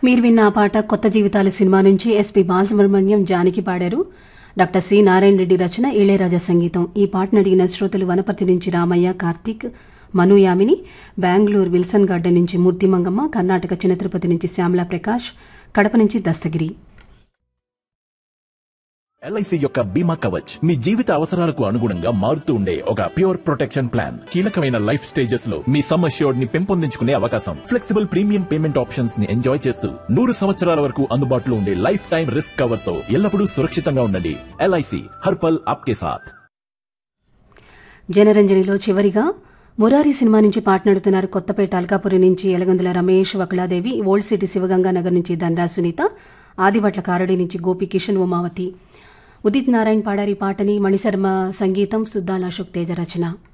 మీరు విన్న ఆ పాట కొత్త జీవితాలు సినిమా నుంచి ఎస్పి బాలసుబ్రహ్మణ్యం జానకి పాడారు డాక్టర్ సి నారాయణ రెడ్డి రచన ఇళయరాజా సంగీతం ఈ పాటను అడిగిన శ్రోతలు వనపర్తి నుంచి రామయ్య కార్తీక్ మను యామిని బెంగళూరు విల్సన్ గార్డెన్ నుంచి మూర్తి మంగమ్మ కర్ణాటక చిన్న తిరుపతి నుంచి శ్యామలా ప్రకాష్ కడప నుంచి దస్తగిరి ఎల్ఐసి యొక్క బీమా కవచ్ మీ జీవిత అవసరాలకు అనుగుణంగా మారుతూ ఉండే ఒక ప్యూర్ ప్రొటెక్షన్ ప్లాన్ కీలకమైన లైఫ్ స్టేజెస్ లో మీ సమ్ అష్యూర్డ్ ని పెంపొందించుకునే అవకాశం ఫ్లెక్సిబుల్ ప్రీమియం పేమెంట్ ఆప్షన్స్ ని ఎంజాయ్ చేస్తూ నూరు సంవత్సరాల వరకు అందుబాటులో ఉండే లైఫ్ టైం రిస్క్ కవర్ తో ఎల్లప్పుడూ సురక్షితంగా ఉండండి ఎల్ఐసి హర్పల్ ఆప్కే సాథ్ జనరంజనిలో చివరిగా మురారి సినిమా నుంచి పాటనాడుతున్నారు కొత్తపేట అల్కాపురి నుంచి ఎలగందుల రమేష్ వకులాదేవి ఓల్డ్ సిటీ శివగంగా నగర్ నుంచి దండా సునీత ఆదివట్ల కారడి నుంచి గోపి కిషన్ ఉమావతి ఉదిత్ నారాయణ్ పాడారి పాటని మణిశర్మ సంగీతం సుద్దాల అశోక్ తేజ రచన